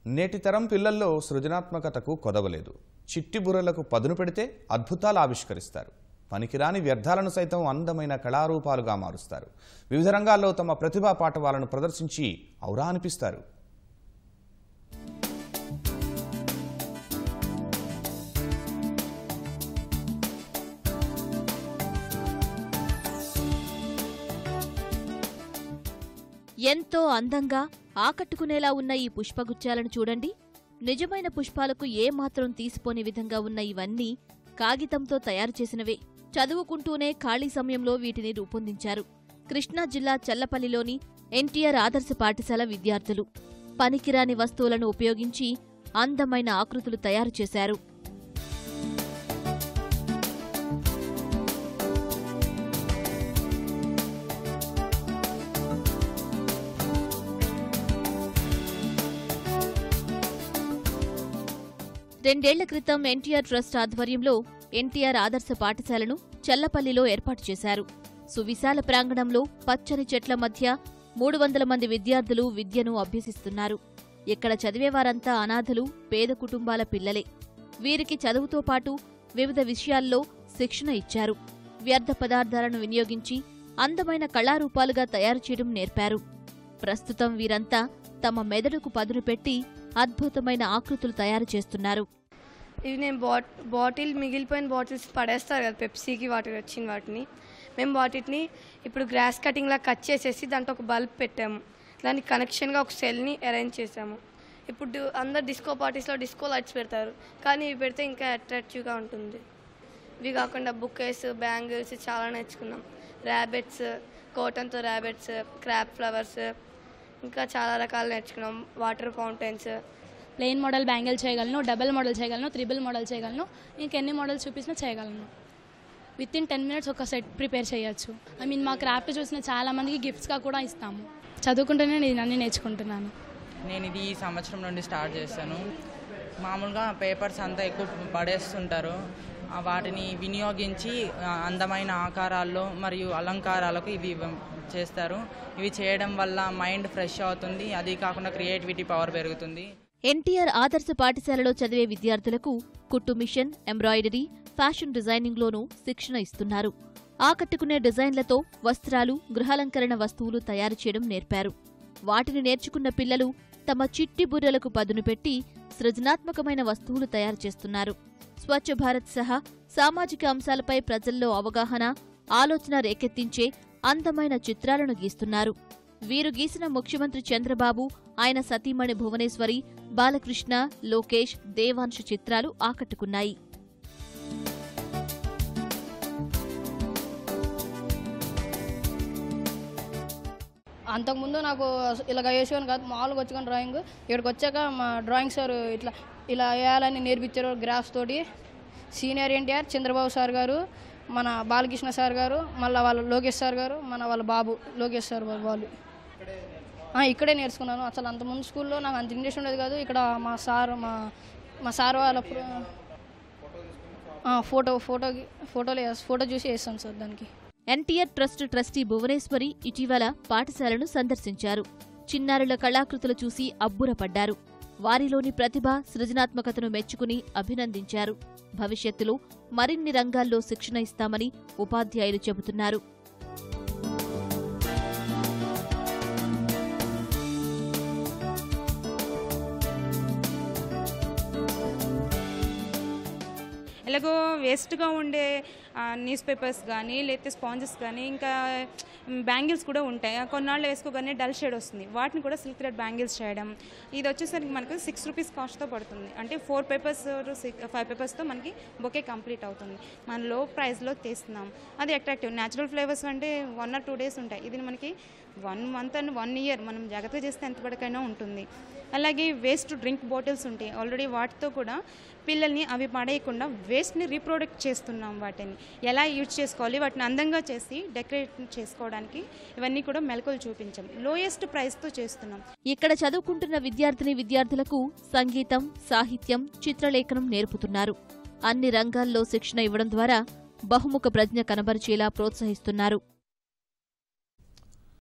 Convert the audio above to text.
నేటి తరం పిల్లల్లో సృజనాత్మకతకు కొదవలేదు చిట్టి బుర్రలకు పదును పెడితే అద్భుతాలు ఆవిష్కరిస్తారు పనికిరాని వ్యర్థాలను సైతం అందమైన కళారూపాలుగా మారుస్తారు వివిధ రంగాల్లో తమ ప్రతిభా పాఠవాలను ప్రదర్శించి ఔరా అనిపిస్తారు ఎంతో అందంగా ఆకట్టుకునేలా ఉన్న ఈ పుష్పగుచ్చాలను చూడండి నిజమైన పుష్పాలకు ఏమాత్రం తీసిపోని విధంగా ఉన్న ఇవన్నీ కాగితంతో తయారు చేసినవే చదువుకుంటూనే ఖాళీ సమయంలో వీటిని రూపొందించారు కృష్ణా జిల్లా చల్లపల్లిలోని ఎన్టీఆర్ ఆదర్శ పాఠశాల విద్యార్థులు పనికిరాని వస్తువులను ఉపయోగించి అందమైన ఆకృతులు తయారు చేశారు రెండేళ్ల క్రితం ఎన్టీఆర్ ట్రస్ట్ ఆధ్వర్యంలో ఎన్టీఆర్ ఆదర్శ పాఠశాలను చల్లపల్లిలో ఏర్పాటు చేశారు సువిశాల ప్రాంగణంలో పచ్చని చెట్ల మధ్య మూడు వందల మంది విద్యార్థులు విద్యను అభ్యసిస్తున్నారు ఇక్కడ చదివేవారంతా అనాథలు పేద కుటుంబాల పిల్లలే వీరికి చదువుతో పాటు వివిధ విషయాల్లో శిక్షణ ఇచ్చారు వ్యర్థ పదార్థాలను వినియోగించి అందమైన కళారూపాలుగా తయారు చేయడం నేర్పారు ప్రస్తుతం వీరంతా తమ మెదడుకు పదును పెట్టి అద్భుతమైన ఆకృతులు తయారు చేస్తున్నారు ఇవి నేను బాట్ బాటిల్ మిగిలిపోయిన బాటిల్స్ పడేస్తారు కదా పెప్సీకి వాటికి వచ్చిన వాటిని మేము వాటిని ఇప్పుడు గ్రాస్ కటింగ్లా కట్ చేసేసి దాంట్లో ఒక బల్బ్ పెట్టాము దానికి కనెక్షన్గా ఒక సెల్ని అరేంజ్ చేసాము ఇప్పుడు అందరు డిస్కో పార్టీస్లో డిస్కో లైట్స్ పెడతారు కానీ ఇవి పెడితే ఇంకా అట్రాక్టివ్గా ఉంటుంది ఇవి కాకుండా బుకేస్ బ్యాంగిల్స్ చాలా నేర్చుకున్నాం ర్యాబెట్స్ కోటన్తో ర్యాబెట్స్ క్రాప్ ఫ్లవర్స్ ఇంకా చాలా రకాలు నేర్చుకున్నాం water fountains plain model bangle చేయగలను డబుల్ మోడల్ చేయగలను త్రిబుల్ మోడల్ చేయగలను ఇంకెన్ని మోడల్స్ చూపించినా చేయగలను విత్ ఇన్ టెన్ మినిట్స్ ఒక సెట్ ప్రిపేర్ చేయొచ్చు ఐ మీన్ మా క్రాఫ్ట్ చూసిన చాలా మందికి గిఫ్ట్స్గా కూడా ఇస్తాము చదువుకుంటూనే నేను అన్నీ నేర్చుకుంటున్నాను నేను ఇది ఈ సంవత్సరం నుండి స్టార్ట్ చేశాను మామూలుగా పేపర్స్ అంతా ఎక్కువ పడేస్తుంటారు ఆ వాటిని వినియోగించి ఆ, అందమైన ఆకారాల్లో మరియు అలంకారాలకు ఇవి ఇవ్వ- చేస్తారు ఇవి చేయడం వల్ల మైండ్ ఫ్రెష్ అవుతుంది అది కాకుండా క్రియేటివిటీ పవర్ పెరుగుతుంది ఎన్టీఆర్ ఆదర్శ పాఠశాలలో చదివే విద్యార్థులకు కుట్టు మిషన్ ఎంబ్రాయిడరీ ఫ్యాషన్ డిజైనింగ్లోనూ శిక్షణ ఇస్తున్నారు ఆకట్టుకునే డిజైన్లతో వస్త్రాలు గృహాలంకరణ వస్తువులు తయారు చేయడం నేర్పారు వాటిని నేర్చుకున్న పిల్లలు తమ చిట్టి బుర్రలకు పదును పెట్టి సృజనాత్మకమైన వస్తువులు తయారు చేస్తున్నారు స్వచ్ఛ భారత్ సహా సామాజిక అంశాలపై ప్రజల్లో అవగాహన ఆలోచన రేకెత్తించే అందమైన చిత్రాలను గీస్తున్నారు వీరు గీసిన ముఖ్యమంత్రి చంద్రబాబు ఆయన సతీమణి భువనేశ్వరి బాలకృష్ణ లోకేష్ దేవాంశు చిత్రాలు ఆకట్టుకున్నాయి అంతకుముందు నాకు ఇలాగ వేసేవాను కాదు మామూలుగా వచ్చుకొని డ్రాయింగ్ ఇక్కడికి వచ్చాక మా డ్రాయింగ్ సార్ ఇట్లా ఇలా వేయాలని నేర్పించారు గ్రాఫ్స్ తోటి సీనియర్ ఎన్టీఆర్ చంద్రబాబు సార్ గారు మన బాలకృష్ణ సార్ గారు మళ్ళీ వాళ్ళ లోకేష్ సార్ గారు మన వాళ్ళ బాబు లోకేష్ సార్ వాళ్ళ వాళ్ళు ఆ, ఇక్కడే నేర్చుకున్నాను అసలు అంతకుముందు స్కూల్లో నాకు అంత ఇంట్రెస్ట్ ఉండేది కాదు ఇక్కడ మా సార్ మా మా సార్ వాళ్ళ ప్ర- ఆ, ఫోటో ఫోటో ఫోటోలు వేస్- ఫోటో చూసి వేస్తాను సార్ దానికి ఎన్టీఆర్ ట్రస్ట్ ట్రస్టీ భువనేశ్వరి ఇటీవల పాఠశాలను సందర్శించారు చిన్నారుల కళాకృతులు చూసి అబ్బురపడ్డారు వారిలోని ప్రతిభ సృజనాత్మకతను మెచ్చుకుని అభినందించారు భవిష్యత్తులో మరిన్ని రంగాల్లో శిక్షణ ఇస్తామని ఉపాధ్యాయులు చెబుతున్నారు ఎలాగో వేస్ట్గా ఉండే న్యూస్ పేపర్స్ కానీ లేకపోతే స్పాంజెస్ కానీ ఇంకా బ్యాంగిల్స్ కూడా ఉంటాయి ఆ కొన్నాళ్ళు వేసుకోగానే డల్ షేడ్ వస్తుంది వాటిని కూడా సిల్క్ థ్రెడ్ బ్యాంగిల్స్ చేయడం ఇది వచ్చేసరికి మనకు సిక్స్ రూపీస్ కాస్ట్తో పడుతుంది అంటే ఫోర్ పేపర్స్ ఫైవ్ పేపర్స్తో మనకి బొకే కంప్లీట్ అవుతుంది మన లో ప్రైస్లో తీస్తున్నాం అది అట్రాక్టివ్ న్యాచురల్ ఫ్లేవర్స్ అంటే వన్ ఆర్ టూ డేస్ ఉంటాయి ఇది మనకి one month and one year మనం జాగ్రత్తగా చేస్తే ఎంతవరకైనా ఉంటుంది అలాగే వేస్ట్ డ్రింక్ బాటిల్స్ ఉంటాయి ఆల్రెడీ వాటితో కూడా పిల్లల్ని అవి పడేయకుండా వేస్ట్ని రీప్రొడక్ట్ చేస్తున్నాం వాటిని ఎలా యూజ్ చేసుకోవాలి వాటిని అందంగా చేసి డెకరేట్ చేసుకోవడానికి ఇవన్నీ కూడా మెలకులు చూపించాం లోయెస్ట్ ప్రైస్తో చేస్తున్నాం ఇక్కడ చదువుకుంటున్న విద్యార్థిని విద్యార్థులకు సంగీతం సాహిత్యం చిత్రలేఖనం నేర్పుతున్నారు అన్ని రంగాల్లో శిక్షణ ఇవ్వడం ద్వారా బహుముఖ ప్రజ్ఞ కనబరిచేలా ప్రోత్సహిస్తున్నారు